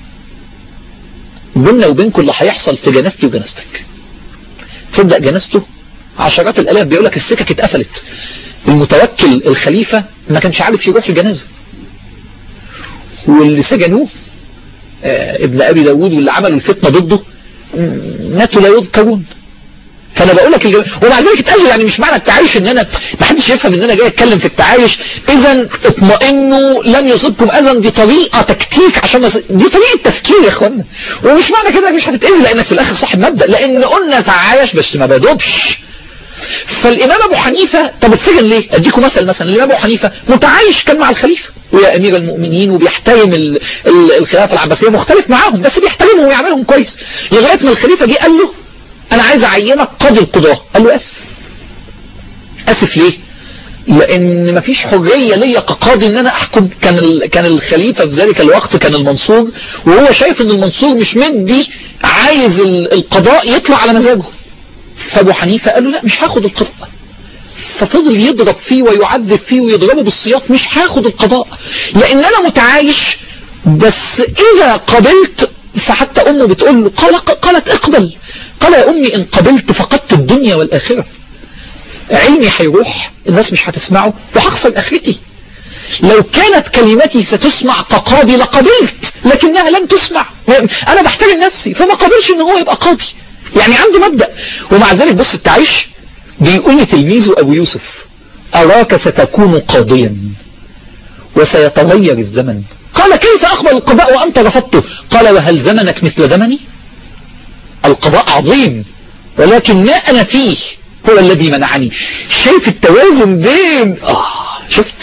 S1: بيننا وبينكم اللي هيحصل في جنازتي وجنازتك تبدأ جنازته عشرات الالاف بيقول لك السكك اتقفلت المتوكل الخليفة ما كانش عارف يروح الجنازة واللي سجنوه اه ابن ابي داود واللي عملوا الفتنة ضده ماتوا لا يذكرون فانا بقول لك الجم... ومع ذلك اتقال يعني مش معنى التعايش ان انا ما حدش يفهم ان انا جاي اتكلم في التعايش اذا اطمئنوا لن يصيبكم اذى دي طريقه تكتيك عشان دي طريقه تفكير يا اخوانا ومش معنى كده مش هتتاذي لانك في الاخر صاحب مبدا لان قلنا تعايش بس ما بدوبش فالامام ابو حنيفه طب اتسجن ليه اديكم مثل مثلا الامام ابو حنيفه متعايش كان مع الخليفه ويا امير المؤمنين وبيحترم ال... ال... الخلافه العباسيه مختلف معاهم بس بيحترمهم ويعملهم كويس لغايه ما الخليفه جه قال له انا عايز اعينك قاضي القضاة قال له اسف اسف ليه لان مفيش حرية ليا كقاضي ان انا احكم كان ال... كان الخليفة في ذلك الوقت كان المنصور وهو شايف ان المنصور مش مدي عايز ال... القضاء يطلع على مزاجه فابو حنيفة قال له لا مش هاخد القضاء ففضل يضرب فيه ويعذب فيه ويضربه بالسياط مش هاخد القضاء لان انا متعايش بس اذا قبلت فحتى امه بتقول له قال قالت اقبل قال يا امي ان قبلت فقدت الدنيا والاخرة علمي هيروح الناس مش هتسمعه وهخسر اخرتي لو كانت كلمتي ستسمع كقاضي لقبلت لكنها لن تسمع انا بحترم نفسي فما قبلش ان هو يبقى قاضي يعني عنده مبدأ ومع ذلك بص التعيش بيقول لتلميذه ابو يوسف اراك ستكون قاضيا وسيتغير الزمن قال كيف أقبل القضاء وأنت رفضته قال وهل زمنك مثل زمني القضاء عظيم ولكن ما أنا فيه هو الذي منعني شايف التوازن بين آه شفت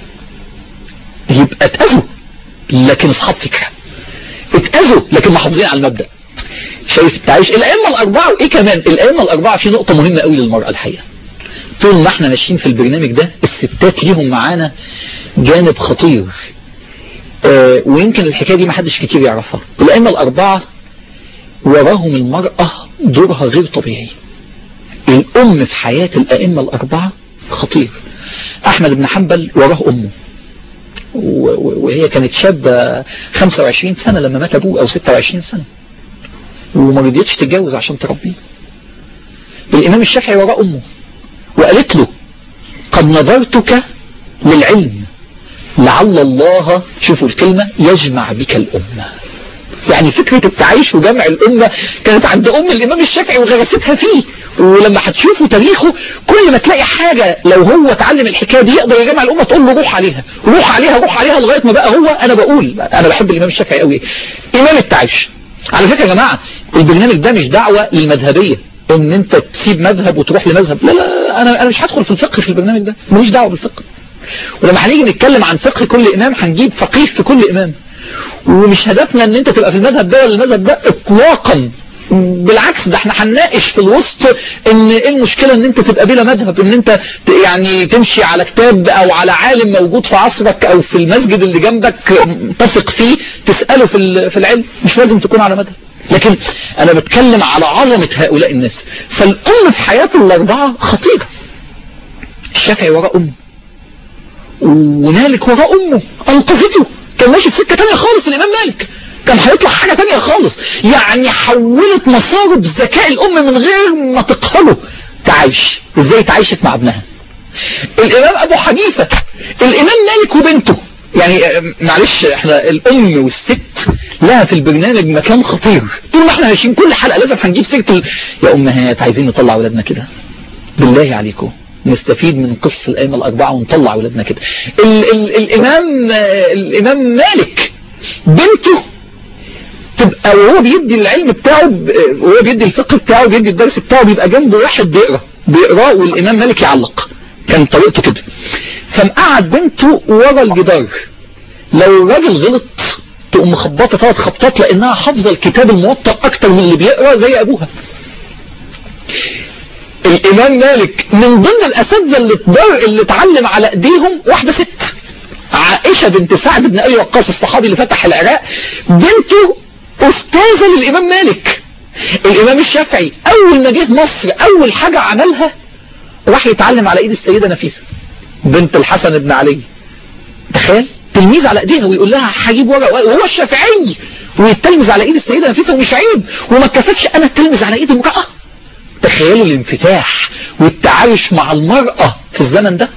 S1: يبقى اتأذوا لكن اصحاب فكرة اتأذوا لكن محافظين على المبدأ شايف التعيش الأئمة الأربعة وإيه كمان الأئمة الأربعة في نقطة مهمة قوي للمرأة الحقيقة طول ما احنا ماشيين في البرنامج ده الستات ليهم معانا جانب خطير اه ويمكن الحكاية دي ما حدش كتير يعرفها الأئمة الأربعة وراهم المرأة دورها غير طبيعي الأم في حياة الأئمة الأربعة خطير أحمد بن حنبل وراه أمه وهي كانت شابة 25 سنة لما مات أبوه أو 26 سنة وما رضيتش تتجوز عشان تربيه الإمام الشافعي وراه أمه وقالت له قد نظرتك للعلم لعل الله شوفوا الكلمة يجمع بك الأمة يعني فكرة التعايش وجمع الأمة كانت عند أم الإمام الشافعي وغرستها فيه ولما هتشوفوا تاريخه كل ما تلاقي حاجة لو هو اتعلم الحكاية دي يقدر يجمع الأمة تقول له روح عليها روح عليها روح عليها لغاية ما بقى هو أنا بقول أنا بحب الإمام الشافعي قوي إمام التعايش على فكرة يا جماعة البرنامج ده مش دعوة للمذهبية ان انت تسيب مذهب وتروح لمذهب لا لا انا انا مش هدخل في الفقه في البرنامج ده ماليش دعوه بالفقه ولما هنيجي نتكلم عن فقه كل امام هنجيب فقيه في كل امام ومش هدفنا ان انت تبقى في المذهب ده ولا المذهب ده اطلاقا بالعكس ده احنا هنناقش في الوسط ان ايه المشكلة ان انت تبقى بلا مذهب ان انت يعني تمشي على كتاب او على عالم موجود في عصرك او في المسجد اللي جنبك تثق فيه تسأله في في العلم مش لازم تكون على مذهب لكن انا بتكلم على عظمة هؤلاء الناس فالام في حياة الاربعة خطيرة الشافعي وراء امه ومالك وراء امه انقذته كان ماشي في سكة تانية خالص الامام مالك كان هيطلع حاجة تانية خالص يعني حولت مساره بذكاء الام من غير ما تقهره تعيش ازاي تعيشت مع ابنها الامام ابو حنيفة الامام مالك وبنته يعني معلش احنا الام والست لها في البرنامج مكان خطير طول ما احنا ماشيين كل حلقه لازم هنجيب سيره ال... يا امهات عايزين نطلع اولادنا كده بالله عليكم نستفيد من قصة الأئمة الأربعة ونطلع أولادنا كده ال ال الإمام الإمام مالك بنته تبقى وهو بيدي العلم بتاعه وهو بيدي الفقه بتاعه بيدي الدرس بتاعه بيبقى جنبه واحد بيقرا بيقراه والإمام مالك يعلق كان طريقته كده فمقعد بنته ورا الجدار لو الراجل غلط تقوم مخبطه ثلاث خبطات لانها حافظه الكتاب الموطأ اكتر من اللي بيقرا زي ابوها الامام مالك من ضمن الاساتذه اللي تدار اللي اتعلم على ايديهم واحده ست عائشه بنت سعد بن ابي وقاص الصحابي اللي فتح العراق بنته استاذه للامام مالك الامام الشافعي اول ما جه مصر اول حاجه عملها راح يتعلم على ايد السيده نفيسه بنت الحسن بن علي تخيل تلميذ على ايديها ويقول لها هجيب ورقه وهو الشافعي ويتلمذ على ايد السيده نفيسه ومش عيب وما اتكسفش انا اتلمذ على ايد امراه تخيلوا الانفتاح والتعايش مع المرأة في الزمن ده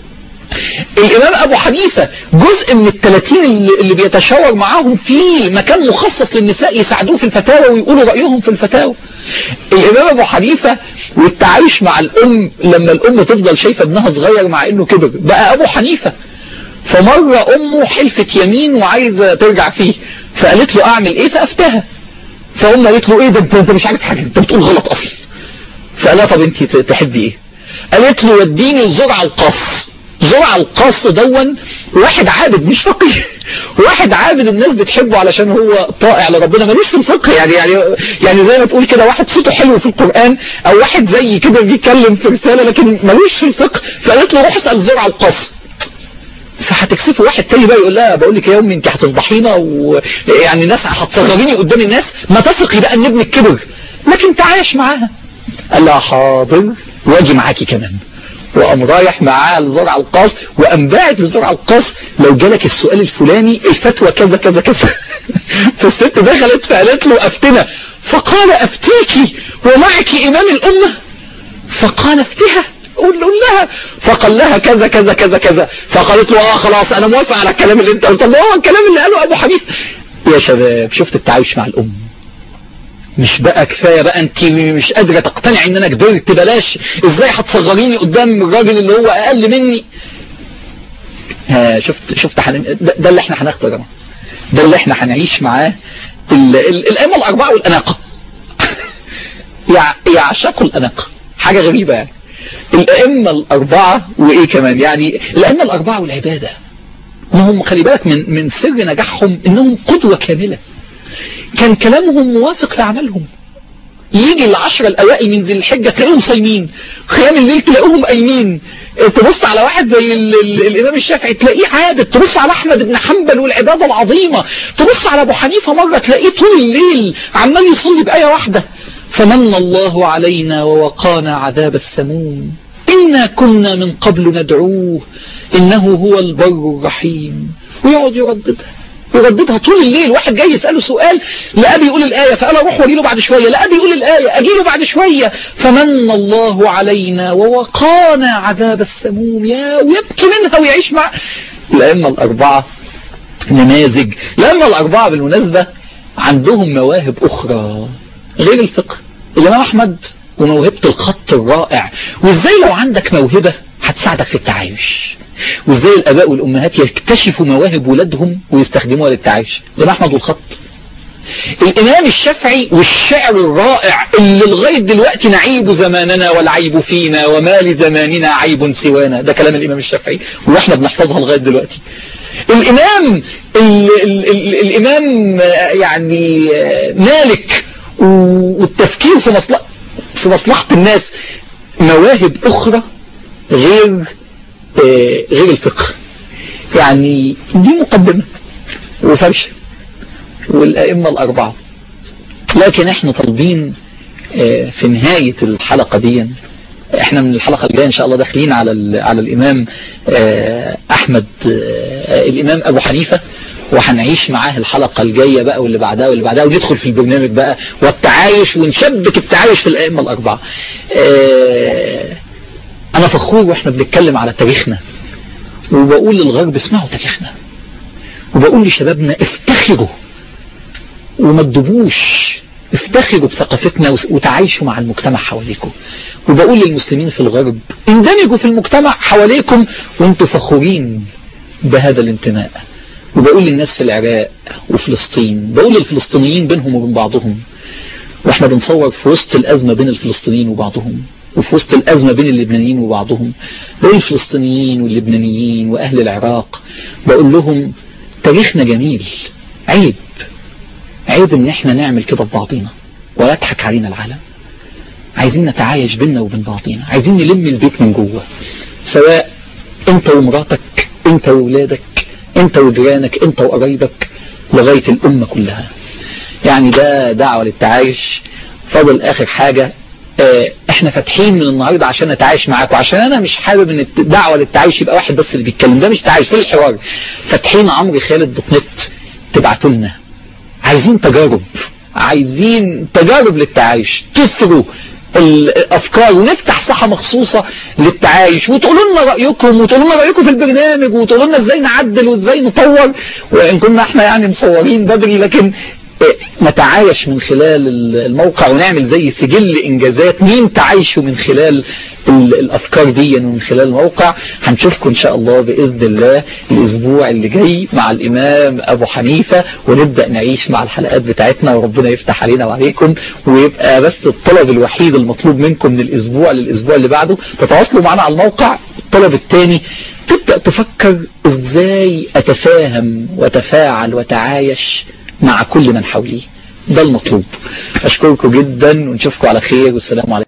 S1: الإمام أبو حنيفة جزء من الثلاثين اللي بيتشاور معاهم في مكان مخصص للنساء يساعدوه في الفتاوى ويقولوا رأيهم في الفتاوى الإمام أبو حنيفة والتعايش مع الأم لما الأم تفضل شايفة ابنها صغير مع إنه كبر بقى أبو حنيفة فمرة أمه حلفت يمين وعايزة ترجع فيه فقالت له أعمل إيه فأفتها فأمه قالت له إيه ده أنت مش عارف حاجة أنت بتقول غلط أصلا فقال لها طب أنت تحبي إيه قالت له وديني لزرع القص زرع القص دون واحد عابد مش فقيه واحد عابد الناس بتحبه علشان هو طائع لربنا ملوش في الفقه يعني يعني يعني زي ما تقول كده واحد صوته حلو في القرآن او واحد زي كده بيتكلم في رسالة لكن ملوش في الفقه فقالت له روح اسأل زرع القص فهتكسفه واحد تاني بقى يقول لها بقول لك يا امي انت هتفضحينا ويعني الناس هتصغريني قدام الناس ما تثقي بقى ان ابنك كبر لكن تعايش معاها قال لها حاضر واجي معاكي كمان وقام رايح معاه لزرع القاص وقام باعت لزرع القاص لو جالك السؤال الفلاني الفتوى كذا كذا كذا فالست دخلت فقالت له افتنا فقال افتيكي ومعك امام الامه فقال افتها قول قول لها فقال لها كذا كذا كذا كذا فقالت له اه خلاص انا موافق على الكلام اللي انت قلته طب هو الكلام اللي قاله ابو حنيفه يا شباب شفت التعايش مع الام مش بقى كفايه بقى انت مش قادره تقتنعي ان انا كبرت بلاش ازاي هتصغريني قدام الراجل اللي هو اقل مني ها شفت شفت حن... ده, ده اللي احنا هناخده يا جماعه ده اللي احنا هنعيش معاه الائمه الاربعه والاناقه يعشقوا الاناقه حاجه غريبه يعني الائمه الاربعه وايه كمان يعني الائمه الاربعه والعباده ما هم خلي بالك من من سر نجاحهم انهم قدوه كامله كان كلامهم موافق لعملهم يجي العشرة الأوائل من ذي الحجة تلاقيهم صايمين خيام الليل تلاقيهم قايمين تبص على واحد زي ال ال الإمام الشافعي تلاقيه عابد تبص على أحمد بن حنبل والعبادة العظيمة تبص على أبو حنيفة مرة تلاقيه طول الليل عمال يصلي بآية واحدة فمن الله علينا ووقانا عذاب السموم إنا كنا من قبل ندعوه إنه هو البر الرحيم ويقعد يرددها يرددها طول الليل واحد جاي يسأله سؤال لا بيقول الآية فأنا أروح وأجيله بعد شوية لا بيقول الآية أجيله بعد شوية فمن الله علينا ووقانا عذاب السموم يا ويبكي منها ويعيش مع الأئمة الأربعة نماذج الأئمة الأربعة بالمناسبة عندهم مواهب أخرى غير الفقه الإمام أحمد وموهبة الخط الرائع وإزاي لو عندك موهبة هتساعدك في التعايش وازاي الاباء والامهات يكتشفوا مواهب ولادهم ويستخدموها للتعايش الامام احمد والخط الامام الشافعي والشعر الرائع اللي لغايه دلوقتي نعيب زماننا والعيب فينا وما لزماننا عيب سوانا ده كلام الامام الشافعي واحنا بنحفظها لغايه دلوقتي الامام ال ال ال الامام يعني مالك والتفكير في مصلحه في مصلحه الناس مواهب اخرى غير غير الفقه يعني دي مقدمة وفرشة والأئمة الأربعة لكن احنا طالبين في نهاية الحلقة دي احنا من الحلقة الجاية ان شاء الله داخلين على على الامام احمد الامام ابو حنيفة وهنعيش معاه الحلقة الجاية بقى واللي بعدها واللي بعدها وندخل في البرنامج بقى والتعايش ونشبك التعايش في الائمة الاربعة انا فخور واحنا بنتكلم على تاريخنا وبقول للغرب اسمعوا تاريخنا وبقول لشبابنا افتخروا وما تدبوش افتخروا بثقافتنا وتعايشوا مع المجتمع حواليكم وبقول للمسلمين في الغرب اندمجوا في المجتمع حواليكم وانتوا فخورين بهذا الانتماء وبقول للناس في العراق وفلسطين بقول للفلسطينيين بينهم وبين بعضهم واحنا بنصور في وسط الأزمة بين الفلسطينيين وبعضهم وفي وسط الأزمة بين اللبنانيين وبعضهم بقول الفلسطينيين واللبنانيين وأهل العراق بقول لهم تاريخنا جميل عيب عيب ان احنا نعمل كده ببعضينا ويضحك علينا العالم عايزين نتعايش بينا وبين بعضينا عايزين نلم البيت من جوه سواء انت ومراتك انت وولادك انت وجيرانك انت وقرايبك لغاية الامة كلها يعني ده دعوة للتعايش فضل اخر حاجة اه احنا فاتحين من النهاردة عشان نتعايش معاكم عشان انا مش حابب ان الدعوة للتعايش يبقى واحد بس اللي بيتكلم ده مش تعايش ده الحوار فاتحين عمرو خالد دوت نت تبعتوا لنا عايزين تجارب عايزين تجارب للتعايش تثروا الافكار ونفتح ساحه مخصوصه للتعايش وتقولوا لنا رايكم وتقولوا لنا رايكم في البرنامج وتقولوا لنا ازاي نعدل وازاي نطور وان كنا احنا يعني مصورين بدري لكن نتعايش من خلال الموقع ونعمل زي سجل انجازات مين تعايشوا من خلال الافكار دي ومن خلال الموقع هنشوفكم ان شاء الله باذن الله الاسبوع اللي جاي مع الامام ابو حنيفة ونبدأ نعيش مع الحلقات بتاعتنا وربنا يفتح علينا وعليكم ويبقى بس الطلب الوحيد المطلوب منكم من الاسبوع للاسبوع اللي بعده تتواصلوا معنا على الموقع الطلب الثاني تبدأ تفكر ازاي اتفاهم وتفاعل وتعايش مع كل من حولي ده المطلوب أشكركم جدا ونشوفكم على خير والسلام عليكم